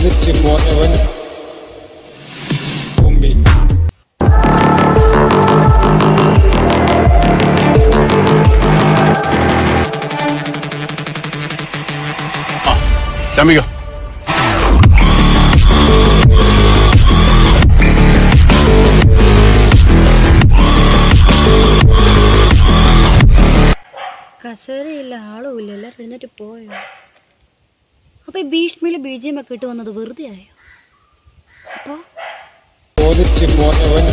ചോദിച്ചു പോയവൻ തുമ്പി ചമ്മിക്കോ കസേരയില്ല ആളും ഇല്ല എല്ലാവരും എഴുന്നേറ്റ് പോയോ അപ്പോൾ ഈ ഭീഷ്മിയിൽ ബി ജി എം ഒക്കെ ഇട്ട് വന്നത് വെറുതെ ആയോ അപ്പോൾ ചോദിച്ചു പോയവൻ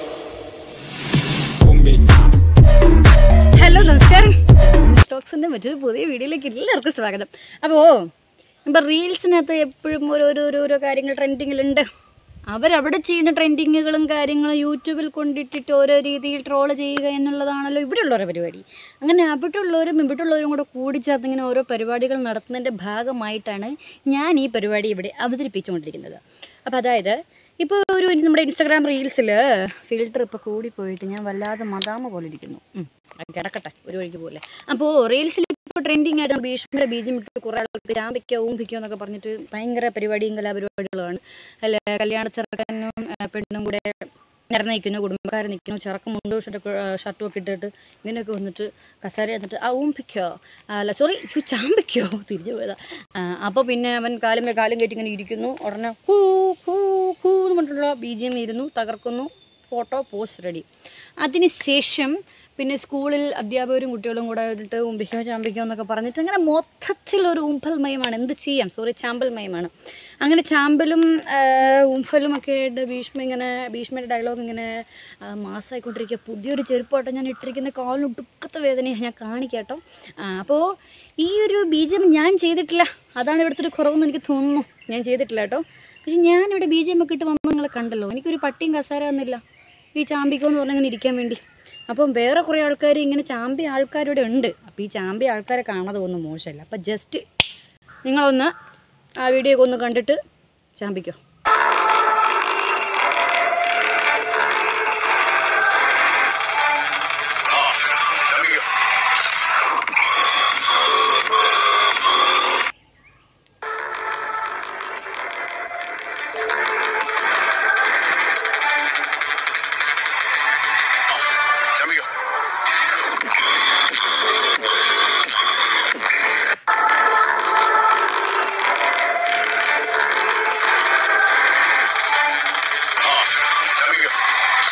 തുമ്പി ഹലോ നമസ്കാരം സ്റ്റോക്സിൻ്റെ മറ്റൊരു പുതിയ വീഡിയോയിലേക്ക് എല്ലാവർക്കും സ്വാഗതം അപ്പോൾ ഇപ്പോൾ റീൽസിനകത്ത് എപ്പോഴും ഓരോ ഓരോ ഓരോ കാര്യങ്ങൾ ട്രെൻഡിങ്ങിലുണ്ട് അവരവിടെ ചെയ്യുന്ന ട്രെൻഡിങ്ങുകളും കാര്യങ്ങളും യൂട്യൂബിൽ കൊണ്ടിട്ടിട്ട് ഓരോ രീതിയിൽ ട്രോൾ ചെയ്യുക എന്നുള്ളതാണല്ലോ ഇവിടെയുള്ളവരുടെ പരിപാടി അങ്ങനെ അവിടെയുള്ളവരും ഇവിടെയുള്ളവരും കൂടെ കൂടിച്ചേർത്ത് ഇങ്ങനെ ഓരോ പരിപാടികൾ നടത്തുന്നതിൻ്റെ ഭാഗമായിട്ടാണ് ഞാൻ ഈ പരിപാടി ഇവിടെ അവതരിപ്പിച്ചുകൊണ്ടിരിക്കുന്നത് അപ്പോൾ അതായത് ഇപ്പോൾ ഒരു നമ്മുടെ ഇൻസ്റ്റാഗ്രാം റീൽസിൽ ഫിൽറ്റർ ഇപ്പോൾ കൂടിപ്പോയിട്ട് ഞാൻ വല്ലാതെ മതാമ പോലെ ഇരിക്കുന്നു ഉം, അത് കിടക്കട്ടെ ഒരു വഴിക്ക് പോലെ അപ്പോൾ റീൽസിൽ ഇപ്പോൾ ട്രെൻഡിങ് ആയിട്ട് ഭീഷ്മിയുടെ ബീജം ഇട്ട് കുറേ ആൾക്ക് ചാമ്പിക്കോ ഊമ്പിക്കോ എന്നൊക്കെ പറഞ്ഞിട്ട് ഭയങ്കര പരിപാടിയും കലാപരിപാടികളുമാണ് അല്ല കല്യാണ ചെറുക്കനും ആ, പെണ്ണും കൂടെ നിറഞ്ഞു നിൽക്കുന്നു കുടുംബക്കാർ നിൽക്കുന്നു ചെറുക്കം മുണ്ടോ ഷർട്ടൊക്കെ ഷർട്ടും ഒക്കെ ഇട്ടിട്ട് ഇങ്ങനെയൊക്കെ വന്നിട്ട് കസേര എന്നിട്ട് ആ ഊമ്പിക്കോ അല്ല സോറി യു ചാമ്പിക്കോ തിരിഞ്ഞു പോയതാ അപ്പോൾ പിന്നെ അവൻ കാലും മേ കാലും കയറ്റി ഇങ്ങനെ ഇരിക്കുന്നു ഉടനെ ഹൂ ഹൂ ഹൂ എന്ന് പറഞ്ഞിട്ടുള്ള ബി ജി എം ഇരുന്നു തകർക്കുന്നു ഫോട്ടോ പോസ്റ്റ് റെഡി അതിന് ശേഷം പിന്നെ സ്കൂളിൽ അധ്യാപകരും കുട്ടികളും കൂടെ വന്നിട്ട് ഉമ്പിക്കോ ചാമ്പിക്കോ എന്നൊക്കെ പറഞ്ഞിട്ട് അങ്ങനെ മൊത്തത്തിലൊരു ഉംഫൽമയമാണ് എന്ത് ചെയ്യാം സോറി ചാമ്പൽമയമാണ് അങ്ങനെ ചാമ്പലും ആ, ഉംഫലും ഒക്കെ ആയിട്ട് ഭീഷ്മ ഇങ്ങനെ ഭീഷ്മയുടെ ഡയലോഗ് ഇങ്ങനെ ആ, മാസമായിക്കൊണ്ടിരിക്കുക പുതിയൊരു ചെരുപ്പോട്ടെ ഞാൻ ഇട്ടിരിക്കുന്ന കാലിന് ഒടുക്കത്തെ വേദനയാണ് ഞാൻ കാണിക്കാട്ടോ അപ്പോൾ ഈ ഒരു ബീജം ഞാൻ ചെയ്തിട്ടില്ല അതാണ് ഇവിടുത്തെ ഒരു കുറവെന്ന് എനിക്ക് തോന്നുന്നു ഞാൻ ചെയ്തിട്ടില്ല കേട്ടോ പക്ഷെ ഞാനിവിടെ ബി ജി എം ഒക്കെ ഇട്ട് വന്ന് നിങ്ങൾ കണ്ടല്ലോ എനിക്കൊരു പട്ടിയും കസാര ഒന്നുമില്ല ഈ ചാമ്പിക്കോ എന്ന് പറഞ്ഞാൽ ഇങ്ങനെ ഇരിക്കാൻ വേണ്ടി അപ്പം വേറെ കുറേ ആൾക്കാർ ഇങ്ങനെ ചാമ്പി ആൾക്കാരിവിടെ ഉണ്ട് അപ്പോൾ ഈ ചാമ്പി ആൾക്കാരെ കാണാതെ ഒന്നും മോശമല്ല അപ്പം ജസ്റ്റ് നിങ്ങളൊന്ന് ആ വീഡിയോ ഒക്കെ ഒന്ന് കണ്ടിട്ട് ചാമ്പിക്കോ ചമ്മിക്കോ ചമ്മിക്കോ ചമ്മിക്കോ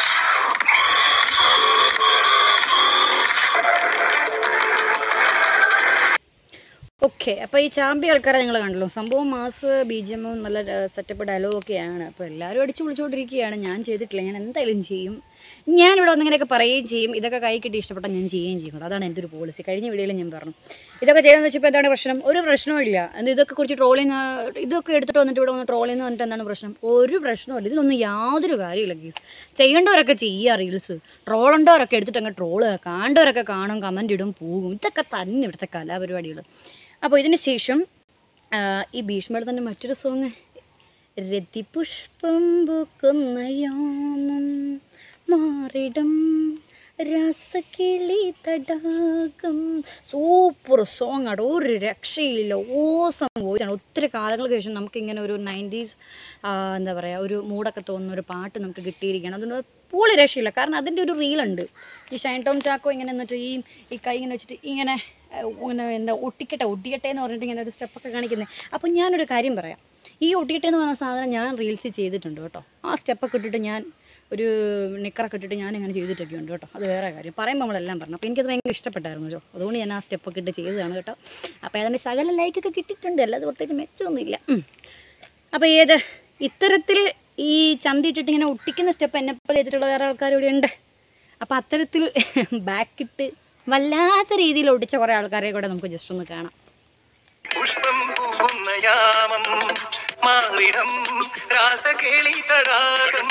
ഓക്കെ അപ്പോൾ ഈ ചാമ്പി ആൾക്കാരെ നിങ്ങൾ കണ്ടല്ലോ സംഭവം മാസ് ബി ജി എമ്മും നല്ല സെറ്റപ്പ് ഡയലോഗും ഒക്കെയാണ് അപ്പോൾ എല്ലാവരും അടിച്ചു വിളിച്ചുകൊണ്ടിരിക്കുകയാണ് ഞാൻ ചെയ്തിട്ടില്ല ഞാൻ എന്തായാലും ചെയ്യും ഞാനിവിടെ വന്നിങ്ങനെയൊക്കെ പറയുകയും ചെയ്യും ഇതൊക്കെ കൈ കിട്ടി ഇഷ്ടപ്പെട്ടാൽ ഞാൻ ചെയ്യുകയും ചെയ്യും അതാണ് എൻ്റെ ഒരു പോളിസി കഴിഞ്ഞ വീഡിയോയിൽ ഞാൻ പറഞ്ഞു ഇതൊക്കെ ചെയ്തെന്ന് വെച്ചപ്പോൾ എന്താണ് പ്രശ്നം ഒരു പ്രശ്നവും ഇല്ല എന്ത് ഇതൊക്കെ കുറിച്ച് ട്രോളിങ് ഇതൊക്കെ എടുത്തിട്ട് വന്നിട്ട് ഇവിടെ വന്ന് ട്രോളിന്ന് വന്നിട്ട് എന്താണ് പ്രശ്നം ഒരു പ്രശ്നവുമില്ല ഇതിലൊന്നും യാതൊരു കാര്യമില്ല ഗീസ് ചെയ്യേണ്ടവരൊക്കെ ചെയ്യുക റീൽസ് ട്രോളേണ്ടവരൊക്കെ എടുത്തിട്ട് അങ്ങ് ട്രോള് കാണേണ്ടവരൊക്കെ കാണും കമൻ്റ് ഇടും പോകും ഇതൊക്കെ തന്നെ ഇവിടുത്തെ കലാപരിപാടികൾ അപ്പോൾ ഇതിന് ശേഷം ആ, ഈ ഭീഷ്മയുടെ തന്നെ മറ്റൊരു സോങ് രതിപുഷ്പം പൂക്കുന്ന യാമം മാറിടം രസകിളി തടാകം സൂപ്പർ സോങ് ആണ് ഒരു രക്ഷയില്ല ഓസം വോയിസ് ആണ് ഒത്തിരി കാലങ്ങൾക്ക് ശേഷം നമുക്കിങ്ങനെ ഒരു നയൻറ്റീസ് എന്താ പറയുക ഒരു മൂടൊക്കെ തോന്നുന്ന ഒരു പാട്ട് നമുക്ക് കിട്ടിയിരിക്കുകയാണ് അതുകൊണ്ട് പൂളി രക്ഷയില്ല കാരണം അതിൻ്റെ ഒരു റീലുണ്ട് ഈ ഷൈൻ ടോം ചാക്കോ ഇങ്ങനെ എന്നിട്ട് ഈ ഈ കൈ ഇങ്ങനെ വെച്ചിട്ട് ഇങ്ങനെ ഏഹ്, ഇങ്ങനെ എന്താ ഒട്ടിക്കട്ടെ ഒട്ടിക്കട്ടെ എന്ന് പറഞ്ഞിട്ട് ഇങ്ങനെ ഒരു സ്റ്റെപ്പൊക്കെ കാണിക്കുന്നത് അപ്പോൾ ഞാനൊരു കാര്യം പറയാം ഈ ഒട്ടിക്കട്ടെ എന്ന് പറഞ്ഞ സാധനം ഞാൻ റീൽസ് ചെയ്തിട്ടുണ്ട് കേട്ടോ ആ സ്റ്റെപ്പൊക്കെ ഇട്ടിട്ട് ഞാൻ ഒരു നിക്കറൊക്കെ ഇട്ടിട്ട് ഞാൻ ഇങ്ങനെ ചെയ്തിട്ടൊക്കെ ഉണ്ട് കേട്ടോ അത് വേറെ കാര്യം പറയുമ്പോൾ നമ്മളെല്ലാം പറഞ്ഞു അപ്പോൾ എനിക്കത് ഭയങ്കര ഇഷ്ടപ്പെട്ടായിരുന്നു കേട്ടോ അതുകൊണ്ട് ഞാൻ ആ സ്റ്റെപ്പൊക്കെ ഇട്ട് ചെയ്തതാണ് കേട്ടോ അപ്പോൾ അതിൻ്റെ സകല ലൈക്കൊക്കെ കിട്ടിയിട്ടുണ്ട് അല്ലാതെ പ്രത്യേകിച്ച് മെച്ചമൊന്നുമില്ല ഉം. അപ്പോൾ ഏത് ഇത്തരത്തിൽ ഈ ചന്തിയിട്ടിട്ട് ഇങ്ങനെ ഒട്ടിക്കുന്ന സ്റ്റെപ്പ് എന്നെ പോലെ ചെയ്തിട്ടുള്ള വേറെ ആൾക്കാർ ഇവിടെ ഉണ്ട് അപ്പോൾ അത്തരത്തിൽ ബാക്കിട്ട് വല്ലാത്ത രീതിയിൽ ഒട്ടിച്ച കുറേ ആൾക്കാരെ കൂടെ നമുക്ക് ജസ്റ്റ് ഒന്ന് കാണാം പുഷ്പം പൂക്കുന്ന യാമം മാറിടം രാസകേളി തടാകം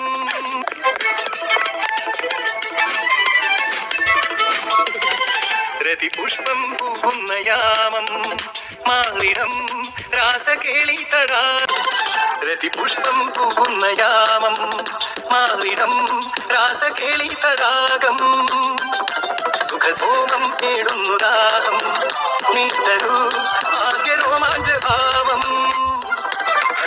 രതിപുഷ്പം പൂക്കുന്ന യാമം മാറിടം രാസകേളി തടാകം രതിപുഷ്പം പൂക്കുന്ന യാമം മാറിടം രാസകേളി തടാകം സുഖസോമം തേടുന്നു ദാഹം നീ തരൂ ആദ്യ രോമാഞ്ചഭാവം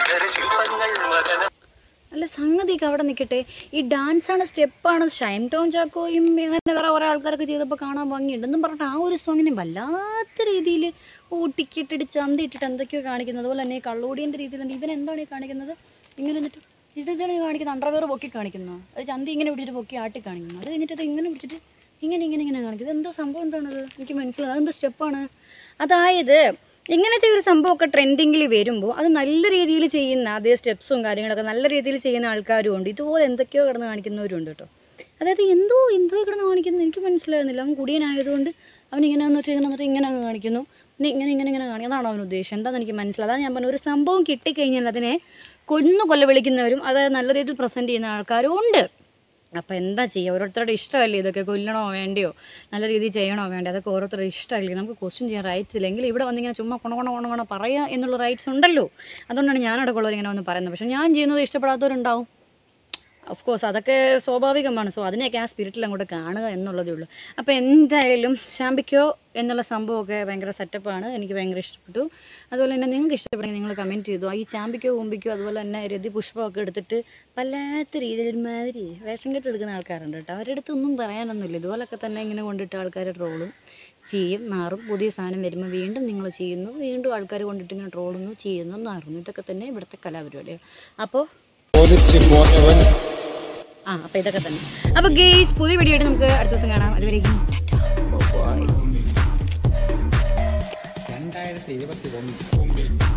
സുന്ദര ശില്പങ്ങൾ മകന അല്ല സംഗതിയൊക്കെ അവിടെ നിൽക്കട്ടെ ഈ ഡാൻസാണ് സ്റ്റെപ്പാണ് ഷൈം ടോൺ ചാക്കോയും അങ്ങനെ വേറെ കുറേ ആൾക്കാരൊക്കെ ചെയ്തപ്പോൾ കാണാൻ ഭംഗിയുണ്ട് എന്നും പറഞ്ഞിട്ട് ആ ഒരു സോങ്ങിനെ വല്ലാത്ത രീതിയിൽ ഊട്ടിക്കിട്ടിട്ട് ചന്തി ഇട്ടിട്ട് എന്തൊക്കെയോ കാണിക്കുന്നത് അതുപോലെ തന്നെ ഈ കള്ളൂടിയൻ്റെ രീതിയിൽ തന്നെ ഇവൻ എന്താണ് ഈ കാണിക്കുന്നത് ഇങ്ങനെ എന്നിട്ട് ഇത് ഇതാണ് ഈ കാണിക്കുന്നത് അണ്ടർവെയർ പൊക്കി കാണിക്കുന്നു അത് ചന്തി ഇങ്ങനെ പിടിച്ചിട്ട് പൊക്കി ആട്ടി കാണിക്കുന്നു അത് കഴിഞ്ഞിട്ട് അത് ഇങ്ങനെ പിടിച്ചിട്ട് ഇങ്ങനെ ഇങ്ങനെ ഇങ്ങനെ കാണിക്കുന്നത് എന്തോ സംഭവം എന്താണത് എനിക്ക് മനസ്സിലായി അതെന്ത് സ്റ്റെപ്പാണ് അതായത് ഇങ്ങനത്തെ ഒരു സംഭവമൊക്കെ ട്രെൻഡിങ്ങിൽ വരുമ്പോൾ അത് നല്ല രീതിയിൽ ചെയ്യുന്ന അതേ സ്റ്റെപ്സും കാര്യങ്ങളൊക്കെ നല്ല രീതിയിൽ ചെയ്യുന്ന ആൾക്കാരും ഉണ്ട് ഇതുപോലെ എന്തൊക്കെയോ കിടന്ന് കാണിക്കുന്നവരും ഉണ്ട് കേട്ടോ അതായത് എന്തോ എന്തോ കിടന്ന് കാണിക്കുന്നത് എനിക്ക് മനസ്സിലാകുന്നില്ല അവൻ കുടിയനായതുകൊണ്ട് അവൻ ഇങ്ങനെ വന്നിട്ട് ഇങ്ങനെ വന്നിട്ട് ഇങ്ങനെ അങ്ങ് കാണിക്കുന്നു പിന്നെ ഇങ്ങനെ ഇങ്ങനെ ഇങ്ങനെ കാണിക്കും അതാണ് അവൻ ഉദ്ദേശം എന്താണെന്ന് എനിക്ക് മനസ്സിലായി അതാണ് ഞാൻ പറഞ്ഞ ഒരു സംഭവം കിട്ടിക്കഴിഞ്ഞാൽ അതിനെ കൊന്നു കൊല്ല വിളിക്കുന്നവരും അത് നല്ല രീതിയിൽ പ്രസൻറ്റ് ചെയ്യുന്ന ആൾക്കാരും ഉണ്ട് അപ്പോൾ എന്താ ചെയ്യുക ഓരോരുത്തരുടെ ഇഷ്ടമല്ലേ ഇതൊക്കെ കൊല്ലണോ വേണ്ടയോ നല്ല രീതിയിൽ ചെയ്യണോ വേണ്ടോ അതൊക്കെ ഓരോരുത്തരുടെ ഇഷ്ടമല്ലേ നമുക്ക് ക്വസ്റ്റ്യൻ ചെയ്യാൻ റൈറ്റ്സ് ഇല്ലെങ്കിൽ ഇവിടെ വന്നിങ്ങനെ ചുമ്മാ കൊണ കൊണ കൊണ കൊണ പറയുക എന്നുള്ള റൈറ്റ്സ് ഉണ്ടല്ലോ അതുകൊണ്ടാണ് ഞാൻ അടക്കമുള്ളവർ ഇങ്ങനെ വന്ന് പറയുന്നത് പക്ഷേ ഞാൻ ചെയ്യുന്നത് ഇഷ്ടപ്പെടാത്തവരുണ്ടാവും ഓഫ് കോഴ്സ് അതൊക്കെ സ്വാഭാവികമാണ് സോ അതിനെയൊക്കെ ആ സ്പിരിറ്റിൽ അങ്ങോട്ട് കാണുക എന്നുള്ളതേ ഉള്ളൂ അപ്പോൾ എന്തായാലും ശാമ്പിക്കോ എന്നുള്ള സംഭവമൊക്കെ ഭയങ്കര സെറ്റപ്പാണ് എനിക്ക് ഭയങ്കര ഇഷ്ടപ്പെട്ടു അതുപോലെ തന്നെ നിങ്ങൾക്ക് ഇഷ്ടപ്പെടുമെങ്കിൽ നിങ്ങൾ കമൻറ്റ് ചെയ്തു ഈ ചാമ്പിക്കോ കുമ്പിക്കോ അതുപോലെ തന്നെ രതി പുഷ്പമൊക്കെ എടുത്തിട്ട് വല്ലാത്ത രീതിയിൽ ഒരുമാതിരി വേഷം കെട്ട് എടുക്കുന്ന ആൾക്കാരുണ്ട് കേട്ടോ അവരുടെ അടുത്ത് ഒന്നും പറയാനൊന്നുമില്ല ഇതുപോലൊക്കെ തന്നെ ഇങ്ങനെ കൊണ്ടിട്ട് ആൾക്കാർ ട്രോളും ചെയ്യും നാറും പുതിയ സാധനം വരുമ്പോൾ വീണ്ടും നിങ്ങൾ ചെയ്യുന്നു വീണ്ടും ആൾക്കാർ കൊണ്ടിട്ട് ഇങ്ങനെ ട്രോളുന്നു ചെയ്യുന്നു നാറുന്നു ഇതൊക്കെ തന്നെ ഇവിടുത്തെ കലാപരിപാടിയാണ് അപ്പോൾ ചോദിച്ചു പോയവൻ ആ അപ്പോൾ ഇതൊക്കെ തന്നെ അപ്പോൾ ഗെയ്സ് പുതിയ വീഡിയോ ആയിട്ട് നമുക്ക് അടുത്ത ദിവസം കാണാം അതുവരെയും രണ്ടായിരത്തി ഇരുപത്തി ഒന്ന്